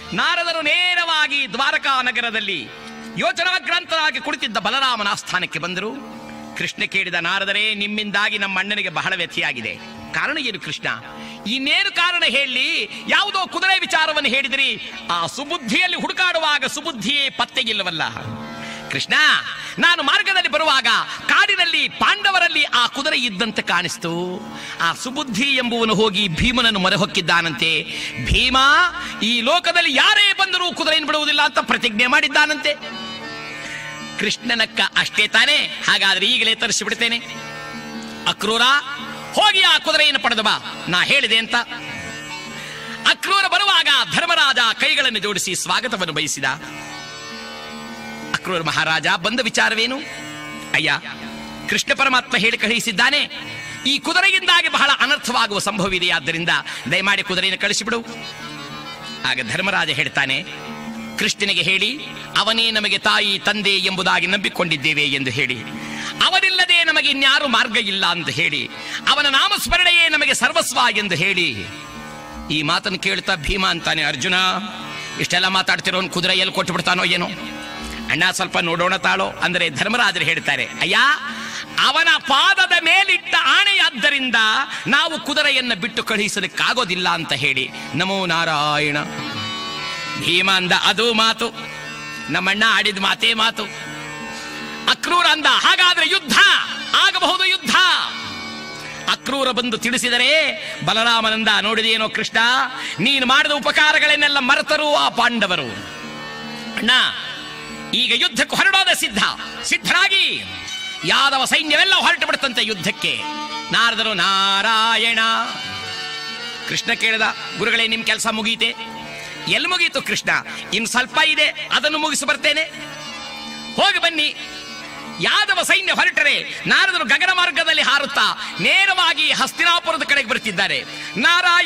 ನಾರದರು ನೇರವಾಗಿ ದ್ವಾರಕಾ ನಗರದಲ್ಲಿ ಯೋಚನಾಗ್ರಾಂತರಾಗಿ ಕುಳಿತಿದ್ದ ಬಲರಾಮನ ಆಸ್ಥಾನಕ್ಕೆ ಬಂದರು ಕೃಷ್ಣ ಕೇಳಿದ ನಾರದರೇ ನಿಮ್ಮಿಂದಾಗಿ ನಮ್ಮ ಅಣ್ಣನಿಗೆ ಬಹಳ ವ್ಯಥೆಯಾಗಿದೆ ಕಾರಣ ಏನು ಕೃಷ್ಣ ಇನ್ನೇನು ಕಾರಣ ಹೇಳಿ ಯಾವುದೋ ಕುದುರೆ ವಿಚಾರವನ್ನು ಹೇಳಿದಿರಿ ಆ ಸುಬುದ್ಧಿಯಲ್ಲಿ ಹುಡುಕಾಡುವಾಗ ಸುಬುದ್ಧಿಯೇ ಪತ್ತೆಗಿಲ್ಲವಲ್ಲ ಕೃಷ್ಣ ನಾನು ಮಾರ್ಗದಲ್ಲಿ ಬರುವಾಗ ಕಾಡಿನಲ್ಲಿ ಪಾಂಡವರಲ್ಲಿ ಆ ಕುದುರೆ ಇದ್ದಂತೆ ಕಾಣಿಸ್ತು ಆ ಸುಬುದ್ಧಿ ಎಂಬುವನು ಹೋಗಿ ಭೀಮನನ್ನು ಮೊರೆ ಹೊಕ್ಕಿದ್ದಾನಂತೆ ಭೀಮ ಈ ಲೋಕದಲ್ಲಿ ಯಾರೇ ಬಂದರೂ ಕುದುರೆಯನ್ನು ಬಿಡುವುದಿಲ್ಲ ಅಂತ ಪ್ರತಿಜ್ಞೆ ಮಾಡಿದ್ದಾನಂತೆ ಕೃಷ್ಣನಕ್ಕ ಅಷ್ಟೇ ತಾನೇ ಹಾಗಾದ್ರೆ ಈಗಲೇ ತರಿಸಿ ಬಿಡ್ತೇನೆ ಅಕ್ರೂರ ಹೋಗಿ ಆ ಕುದುರೆಯನ್ನು ಪಡೆದು ಬಾ ನಾ ಹೇಳಿದೆ ಅಂತ ಅಕ್ರೂರ ಬರುವಾಗ ಧರ್ಮರಾಜ ಕೈಗಳನ್ನು ಜೋಡಿಸಿ ಸ್ವಾಗತವನ್ನು ಬಯಸಿದ ಅಕ್ರೂರ ಮಹಾರಾಜ ಬಂದ ವಿಚಾರವೇನು ಅಯ್ಯ ಕೃಷ್ಣ ಪರಮಾತ್ಮ ಹೇಳಿ ಕಳುಹಿಸಿದ್ದಾನೆ ಈ ಕುದುರೆಯಿಂದಾಗಿ ಬಹಳ ಅನರ್ಥವಾಗುವ ಸಂಭವವಿದೆ ಆದ್ದರಿಂದ ದಯಮಾಡಿ ಕುದುರೆಯನ್ನು ಕಳಿಸಿಬಿಡು ಆಗ ಧರ್ಮರಾಜ ಹೇಳ್ತಾನೆ ಕೃಷ್ಣನಿಗೆ ಹೇಳಿ ಅವನೇ ನಮಗೆ ತಾಯಿ ತಂದೆ ಎಂಬುದಾಗಿ ನಂಬಿಕೊಂಡಿದ್ದೇವೆ ಎಂದು ಹೇಳಿ ಅವನಿಲ್ಲದೆ ನಮಗೆ ಇನ್ಯಾರು ಮಾರ್ಗ ಇಲ್ಲ ಅಂತ ಹೇಳಿ ಅವನ ನಾಮಸ್ಮರಣೆಯೇ ನಮಗೆ ಸರ್ವಸ್ವ ಎಂದು ಹೇಳಿ ಈ ಮಾತನ್ನು ಕೇಳ್ತಾ ಭೀಮ ಅಂತಾನೆ ಅರ್ಜುನ ಇಷ್ಟೆಲ್ಲ ಮಾತಾಡ್ತಿರೋನ್ ಕುದುರೆ ಎಲ್ಲಿ ಕೊಟ್ಟು ಬಿಡ್ತಾನೋ ಏನೋ ಅಣ್ಣ ಸ್ವಲ್ಪ ನೋಡೋಣ ತಾಳೋ ಅಂದರೆ ಧರ್ಮರಾಜರು ಹೇಳ್ತಾರೆ ಅಯ್ಯ ಅವನ ಪಾದದ ಮೇಲಿಟ್ಟ ಆಣೆಯಾದ್ದರಿಂದ ನಾವು ಕುದುರೆಯನ್ನು ಬಿಟ್ಟು ಕಳುಹಿಸಲಿಕ್ಕಾಗೋದಿಲ್ಲ ಅಂತ ಹೇಳಿ ನಮೋ ನಾರಾಯಣ ಭೀಮ ಅಂದ ಅದು ಮಾತು ನಮ್ಮಣ್ಣ ಆಡಿದ ಮಾತೇ ಮಾತು ಅಕ್ರೂರ ಅಂದ ಹಾಗಾದ್ರೆ ಯುದ್ಧ ಆಗಬಹುದು ಯುದ್ಧ ಅಕ್ರೂರ ಬಂದು ತಿಳಿಸಿದರೆ ಬಲರಾಮನಂದ ನೋಡಿದೇನೋ ಕೃಷ್ಣ ನೀನು ಮಾಡಿದ ಉಪಕಾರಗಳನ್ನೆಲ್ಲ ಮರೆತರು ಆ ಪಾಂಡವರು ಅಣ್ಣ ಈಗ ಯುದ್ಧಕ್ಕೆ ಹೊರಡೋದ ಸಿದ್ಧ ಸಿದ್ಧರಾಗಿ ಯಾದವ ಸೈನ್ಯವೆಲ್ಲ ಹೊರಟು ಬಿಡುತ್ತಂತೆ ಯುದ್ಧಕ್ಕೆ ನಾರದರು ನಾರಾಯಣ ಕೃಷ್ಣ ಕೇಳಿದ ಗುರುಗಳೇ ನಿಮ್ ಕೆಲಸ ಮುಗೀತೆ ಎಲ್ಲಿ ಮುಗೀತು ಕೃಷ್ಣ ಇನ್ನು ಸ್ವಲ್ಪ ಇದೆ ಅದನ್ನು ಮುಗಿಸಿ ಬರ್ತೇನೆ ಹೋಗಿ ಬನ್ನಿ ಯಾದವ ಸೈನ್ಯ ಹೊರಟರೆ ನಾರದರು ಗಗನ ಮಾರ್ಗದಲ್ಲಿ ಹಾರುತ್ತಾ ನೇರವಾಗಿ ಹಸ್ತಿನಾಪುರದ ಕಡೆಗೆ ಬರುತ್ತಿದ್ದಾರೆ ನಾರಾಯಣ